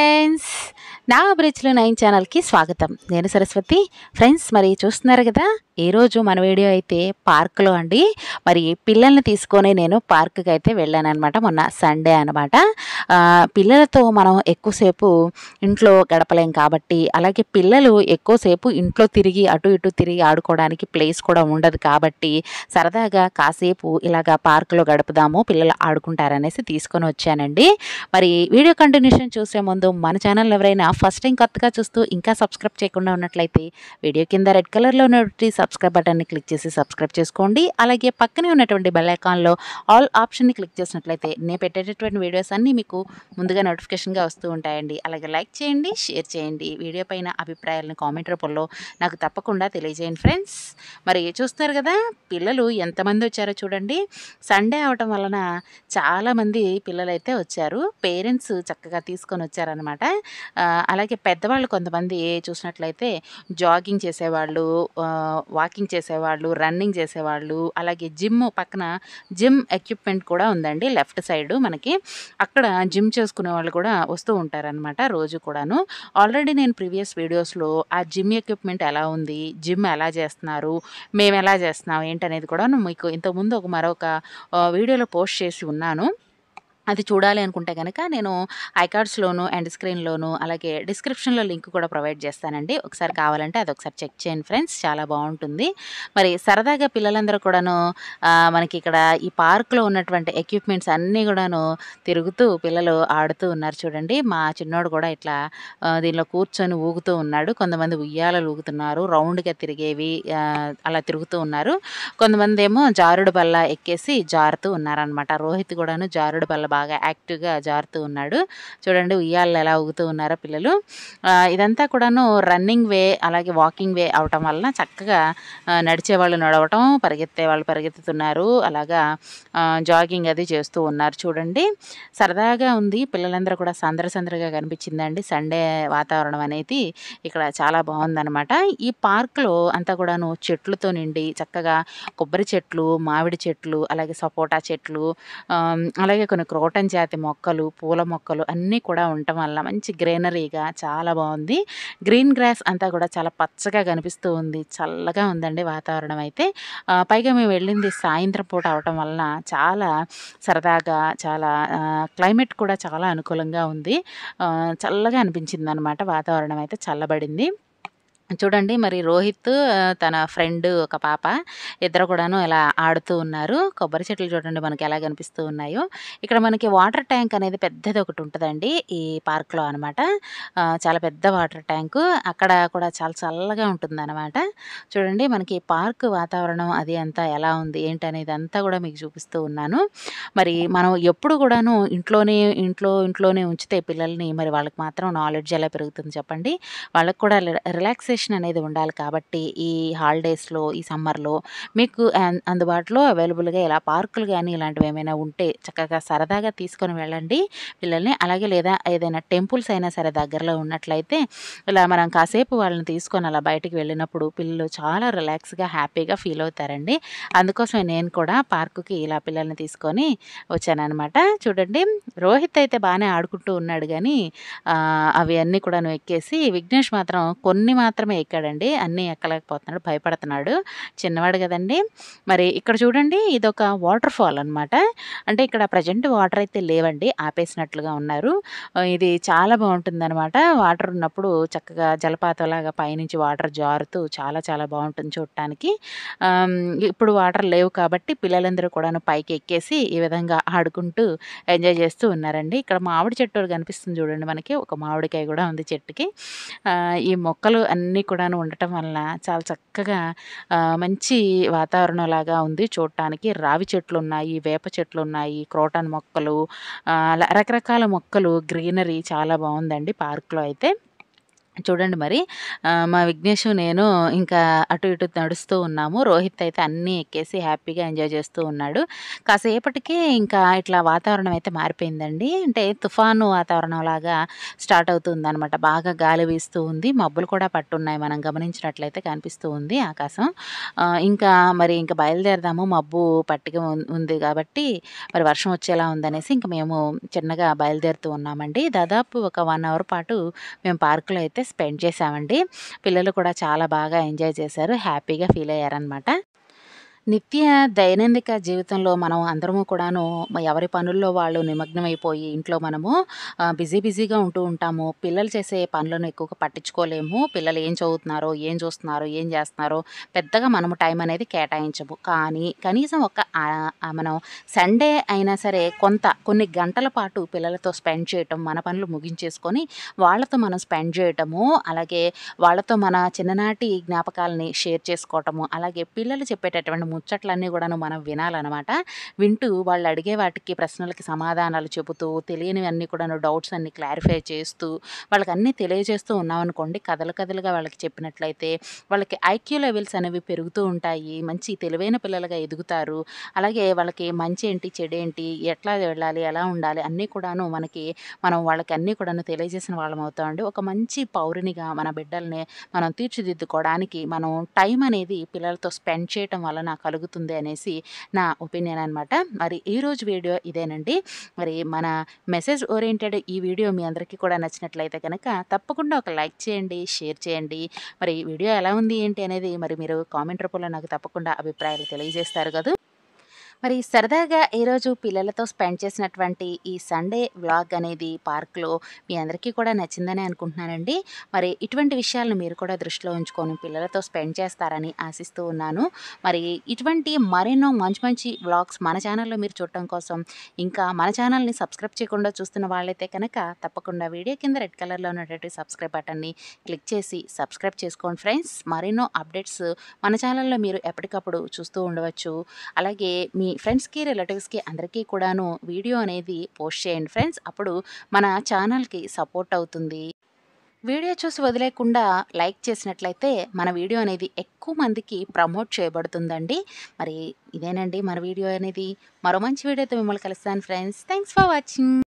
Friends నా అభిరుచులు nine ఛానల్కి స్వాగతం నేను సరస్వతి ఫ్రెండ్స్ మరి చూస్తున్నారు కదా ఈరోజు మన వీడియో అయితే పార్కులో అండి మరి పిల్లల్ని తీసుకొని నేను పార్కుకి అయితే వెళ్ళాను అనమాట మొన్న సండే అనమాట పిల్లలతో మనం ఎక్కువసేపు ఇంట్లో గడపలేం కాబట్టి అలాగే పిల్లలు ఎక్కువసేపు ఇంట్లో తిరిగి అటు ఇటు తిరిగి ఆడుకోవడానికి ప్లేస్ కూడా ఉండదు కాబట్టి సరదాగా కాసేపు ఇలాగా పార్కులో గడుపుదాము పిల్లలు ఆడుకుంటారనేసి తీసుకొని వచ్చానండి మరి వీడియో కంటిన్యూషన్ చూసే ముందు మన ఛానల్ ఎవరైనా ఫస్ట్ టైం కొత్తగా చూస్తూ ఇంకా సబ్స్క్రైబ్ చేయకుండా ఉన్నట్లయితే వీడియో కింద రెడ్ కలర్లో ఉన్నటువంటి సబ్స్క్రైబ్ బటన్ని క్లిక్ చేసి సబ్స్క్రైబ్ చేసుకోండి అలాగే పక్కనే ఉన్నటువంటి బెల్ ఐకాన్లో ఆల్ ఆప్షన్ని క్లిక్ చేసినట్లయితే నేను పెట్టేటటువంటి వీడియోస్ అన్నీ మీకు ముందుగా నోటిఫికేషన్గా వస్తూ ఉంటాయండి అలాగే లైక్ చేయండి షేర్ చేయండి వీడియో పైన అభిప్రాయాలను కామెంట్ రూపంలో నాకు తప్పకుండా తెలియజేయండి ఫ్రెండ్స్ మరి చూస్తున్నారు కదా పిల్లలు ఎంతమంది వచ్చారో చూడండి సండే అవటం వలన చాలామంది పిల్లలు అయితే వచ్చారు పేరెంట్స్ చక్కగా తీసుకొని వచ్చారనమాట అలాగే పెద్దవాళ్ళు కొంతమంది చూసినట్లయితే జాగింగ్ చేసేవాళ్ళు ఆ, వాకింగ్ చేసేవాళ్ళు రన్నింగ్ చేసేవాళ్ళు అలాగే జిమ్ పక్కన జిమ్ ఎక్విప్మెంట్ కూడా ఉందండి లెఫ్ట్ సైడ్ మనకి అక్కడ జిమ్ చేసుకునే వాళ్ళు కూడా వస్తూ ఉంటారనమాట రోజు కూడాను ఆల్రెడీ నేను ప్రీవియస్ వీడియోస్లో ఆ జిమ్ ఎక్విప్మెంట్ ఎలా ఉంది జిమ్ ఎలా చేస్తున్నారు మేము ఎలా చేస్తున్నాం ఏంటనేది కూడా మీకు ఇంతకుముందు ఒక మరొక ఆ, వీడియోలో పోస్ట్ చేసి ఉన్నాను అది చూడాలి అనుకుంటే కనుక నేను ఐకార్డ్స్లోను అండ్ స్క్రీన్లోను అలాగే డిస్క్రిప్షన్లో లింక్ కూడా ప్రొవైడ్ చేస్తానండి ఒకసారి కావాలంటే అది ఒకసారి చెక్ చేయండి ఫ్రెండ్స్ చాలా బాగుంటుంది మరి సరదాగా పిల్లలందరూ కూడాను ఆ, మనకి ఇక్కడ ఈ పార్క్లో ఉన్నటువంటి ఎక్విప్మెంట్స్ అన్నీ కూడాను తిరుగుతూ పిల్లలు ఆడుతూ ఉన్నారు చూడండి మా చిన్నోడు కూడా ఇట్లా ఆ, దీనిలో కూర్చొని ఊగుతూ ఉన్నాడు కొంతమంది ఉయ్యాలలు ఊగుతున్నారు రౌండ్గా తిరిగేవి ఆ, అలా తిరుగుతూ ఉన్నారు కొంతమంది ఏమో జారుడు బల్ల ఎక్కేసి జారుతూ ఉన్నారనమాట రోహిత్ కూడాను జారుడు బల్ల బాగా యాక్టివ్గా జారుతూ ఉన్నాడు చూడండి ఉయ్యాలు ఎలా ఊగుతూ ఉన్నారో పిల్లలు ఆ, ఇదంతా కూడాను రన్నింగ్ వే అలాగే వాకింగ్ వే అవటం వలన చక్కగా ఆ, నడిచే వాళ్ళు నడవటం పరిగెత్తే వాళ్ళు పరిగెత్తుతున్నారు అలాగా ఆ, జాగింగ్ అది చేస్తూ ఉన్నారు చూడండి సరదాగా ఉంది పిల్లలందరూ కూడా సందర సందరగా కనిపించిందండి సండే వాతావరణం అనేది ఇక్కడ చాలా బాగుందన్నమాట ఈ పార్క్లో అంతా కూడాను చెట్లతో నిండి చక్కగా కొబ్బరి చెట్లు మామిడి చెట్లు అలాగే సపోటా చెట్లు ఆమ్, అలాగే కొన్ని క్రోటన్ జాతి మొక్కలు పూల మొక్కలు అన్నీ కూడా ఉండటం వల్ల మంచి గ్రీనరీగా చాలా బాగుంది గ్రీన్ గ్రాస్ అంతా కూడా చాలా పచ్చగా కనిపిస్తూ ఉంది చల్లగా ఉందండి వాతావరణం అయితే ఆ, పైగా మేము వెళ్ళింది సాయంత్రం పూట అవటం వలన చాలా సరదాగా చాలా ఆ, క్లైమేట్ కూడా చాలా అనుకూలంగా ఉంది ఆ, చల్లగా అనిపించింది అనమాట వాతావరణం అయితే చల్లబడింది చూడండి మరి రోహిత్ ఆ, తన ఫ్రెండ్ ఒక పాప ఇద్దరు కూడాను ఇలా ఆడుతూ ఉన్నారు కొబ్బరి చెట్లు చూడండి మనకి ఎలా కనిపిస్తూ ఉన్నాయో ఇక్కడ మనకి వాటర్ ట్యాంక్ అనేది పెద్దది ఒకటి ఉంటుందండి ఈ పార్క్లో అనమాట చాలా పెద్ద వాటర్ ట్యాంకు అక్కడ కూడా చాలా చల్లగా ఉంటుంది అనమాట చూడండి మనకి పార్క్ వాతావరణం అది అంతా ఎలా ఉంది ఏంటనేది అంతా కూడా మీకు చూపిస్తూ ఉన్నాను మరి మనం ఎప్పుడు కూడాను ఇంట్లోనే ఇంట్లో ఇంట్లోనే ఉంచితే పిల్లల్ని మరి వాళ్ళకి మాత్రం నాలెడ్జ్ ఎలా పెరుగుతుంది చెప్పండి వాళ్ళకి కూడా రిలాక్సేషన్ అనేది ఉండాలి కాబట్టి ఈ హాలిడేస్లో ఈ సమ్మర్లో మీకు అన్- అందుబాటులో అవైలబుల్గా ఇలా పార్కులు కానీ ఇలాంటివి ఏమైనా ఉంటే చక్కగా సరదాగా తీసుకొని వెళ్ళండి పిల్లల్ని అలాగే లేదా ఏదైనా టెంపుల్స్ అయినా సరే దగ్గరలో ఉన్నట్లయితే ఇలా మనం కాసేపు వాళ్ళని తీసుకొని అలా బయటికి వెళ్ళినప్పుడు పిల్లలు చాలా రిలాక్స్గా హ్యాపీగా ఫీల్ అవుతారండి అందుకోసమే నేను కూడా పార్కుకి ఇలా పిల్లల్ని తీసుకొని వచ్చానన్నమాట చూడండి రోహిత్ అయితే బాగానే ఆడుకుంటూ ఉన్నాడు కానీ ఆ, అవి అన్నీ కూడా ఎక్కేసి విఘ్నేష్ మాత్రం కొన్ని మాత్రమే ఎక్కాడండి అన్నీ ఎక్కలేకపోతున్నాడు భయపడుతున్నాడు చిన్నవాడు కదండి మరి ఇక్కడ చూడండి ఇదొక వాటర్ ఫాల్ అనమాట అంటే ఇక్కడ ప్రజెంట్ వాటర్ అయితే లేవండి ఆపేసినట్లుగా ఉన్నారు ఆ, ఇది చాలా బాగుంటుంది అనమాట వాటర్ ఉన్నప్పుడు చక్కగా జలపాతంలాగా పైనుంచి వాటర్ జారుతూ చాలా చాలా బాగుంటుంది చూడటానికి ఆమ్, ఇప్పుడు వాటర్ లేవు కాబట్టి పిల్లలందరూ కూడాను పైకి ఎక్కేసి ఈ విధంగా ఆడుకుంటూ ఎంజాయ్ చేస్తూ ఉన్నారండి ఇక్కడ మామిడి చెట్టు ఒకటి కనిపిస్తుంది చూడండి మనకి ఒక మామిడికాయ కూడా ఉంది చెట్టుకి ఆ, ఈ మొక్కలు అన్నీ కూడాను ఉండటం వలన చాలా చక్కగా ఆ, మంచి వాతావరణం లాగా ఉంది చూడటానికి రావి చెట్లు ఉన్నాయి వేప చెట్లు ఉన్నాయి క్రోటన్ మొక్కలు ఆ, అలా రకరకాల మొక్కలు గ్రీనరీ చాలా బాగుందండి పార్క్లో అయితే చూడండి మరి ఆహ్, మా విఘ్నేషు, నేను ఇంకా అటు ఇటు నడుస్తూ ఉన్నాము. రోహిత్ అయితే అన్నీ ఎక్కేసి హ్యాపీగా ఎంజాయ్ చేస్తూ ఉన్నాడు. కాసేపటికి ఇంకా ఇట్లా వాతావరణం అయితే మారిపోయిందండి. అంటే తుఫాను వాతావరణంలాగా స్టార్ట్ అవుతుందనమాట. బాగా గాలి వీస్తూ ఉంది. మబ్బులు కూడా పట్టున్నాయి. మనం గమనించినట్లయితే కనిపిస్తూ ఉంది ఆకాశం. ఆహ్, ఇంకా మరి ఇంక బయలుదేరదాము మబ్బు పట్టిక ఉం ఉంది కాబట్టి మరి వర్షం వచ్చేలా ఉందనేసి ఇంక మేము చిన్నగా బయలుదేరుతూ ఉన్నామండి. దాదాపు ఒక 1 అవర్ పాటు మేము పార్క్‌లో అయితే స్పెండ్ చేశామండి. పిల్లలు కూడా చాలా బాగా ఎంజాయ్ చేశారు. హ్యాపీగా ఫీల్ అయ్యారనమాట. నిత్య దైనందిక జీవితంలో మనం అందరము కూడాను మ ఎవరి పనుల్లో వాళ్ళు నిమగ్నమైపోయి ఇంట్లో మనము ఆహ్, బిజీ బిజీగా ఉంటూ ఉంటాము. పిల్లలు చేసే పనులను ఎక్కువగా పట్టించుకోలేము. పిల్లలు ఏం చదువుతున్నారో, ఏం చూస్తున్నారో, ఏం చేస్తున్నారో పెద్దగా మనము టైం అనేది కేటాయించము. కానీ కనీసం ఒక ఆహ్, ఆహ్, మనం సండే అయినా సరే కొంత కొన్ని గంటల పాటు పిల్లలతో స్పెండ్ చేయటం, మన పనులు ముగించేసుకొని వాళ్ళతో మనం స్పెండ్ చేయటము, అలాగే వాళ్ళతో మన చిన్ననాటి జ్ఞాపకాలని షేర్ చేసుకోవటము, అలాగే పిల్లలు చెప్పేటటువంటి ముచ్చట్లన్నీ కూడాను మనం వినాలనమాట. వింటూ వాళ్ళు అడిగే వాటికి ప్రశ్నలకి సమాధానాలు చెబుతూ, తెలియనివన్నీ కూడాను డౌట్స్ అన్నీ క్లారిఫై చేస్తూ, వాళ్ళకి అన్నీ తెలియజేస్తూ ఉన్నామనుకోండి, కథలు కథలుగా వాళ్ళకి చెప్పినట్లయితే వాళ్ళకి ఐక్యూ లెవెల్స్ అనేవి పెరుగుతూ ఉంటాయి. మంచి తెలివైన పిల్లలుగా ఎదుగుతారు. అలాగే వాళ్ళకి మంచేంటి, చెడేంటి, ఎట్లా వెళ్ళాలి, ఎలా ఉండాలి అన్నీ కూడాను మనకి మనం వాళ్ళకి అన్నీ కూడాను తెలియజేసిన వాళ్ళం అవుతామండి. ఒక మంచి పౌరునిగా మన బిడ్డల్ని మనం తీర్చిదిద్దుకోవడానికి మనం టైం అనేది పిల్లలతో స్పెండ్ చేయటం వలన కలుగుతుంది అనేసి నా ఒపీనియన్ అనమాట. మరి ఈరోజు వీడియో ఇదేనండి. మరి మన మెసేజ్ ఓరియెంటెడ్ ఈ వీడియో మీ అందరికీ కూడా నచ్చినట్లయితే గనక తప్పకుండా ఒక లైక్ చేయండి, షేర్ చేయండి. మరి వీడియో ఎలా ఉంది, ఏంటి అనేది మరి మీరు కామెంట్ రూపంలో నాకు తప్పకుండా అభిప్రాయాలు తెలియజేస్తారు కదూ! మరి సరదాగా ఈరోజు పిల్లలతో స్పెండ్ చేసినటువంటి ఈ సండే వ్లాగ్ అనేది పార్క్‌లో మీ అందరికీ కూడా నచ్చిందనే అనుకుంటున్నానండి. మరి ఇటువంటి విషయాలను మీరు కూడా దృష్టిలో ఉంచుకొని పిల్లలతో స్పెండ్ చేస్తారని ఆశిస్తూ ఉన్నాను. మరి ఇటువంటి మరెన్నో మంచి మంచి వ్లాగ్స్ మన ఛానల్‌లో మీరు చూడటం కోసం ఇంకా మన ఛానల్‌ని సబ్స్క్రైబ్ చేయకుండా చూస్తున్న వాళ్ళైతే కనుక తప్పకుండా వీడియో కింద రెడ్ కలర్‌లో ఉన్నటువంటి సబ్స్క్రైబ్ బటన్‌ని క్లిక్ చేసి సబ్స్క్రైబ్ చేసుకోండి ఫ్రెండ్స్. మరెన్నో అప్డేట్స్ మన ఛానల్‌లో మీరు ఎప్పటికప్పుడు చూస్తూ ఉండవచ్చు. అలాగే మీ ఫ్రెండ్స్‌కి, రిలేటివ్స్‌కి అందరికీ కూడాను వీడియో అనేది పోస్ట్ చేయండి ఫ్రెండ్స్. అప్పుడు మన ఛానల్‌కి సపోర్ట్ అవుతుంది. వీడియో చూసి వదిలేయకుండా లైక్ చేసినట్లయితే మన వీడియో అనేది ఎక్కువ మందికి ప్రమోట్ చేయబడుతుందండి. మరి ఇదేనండి మన వీడియో అనేది. మరో మంచి వీడియోతో మిమ్మల్ని కలుస్తాను ఫ్రెండ్స్. Thanks for watching.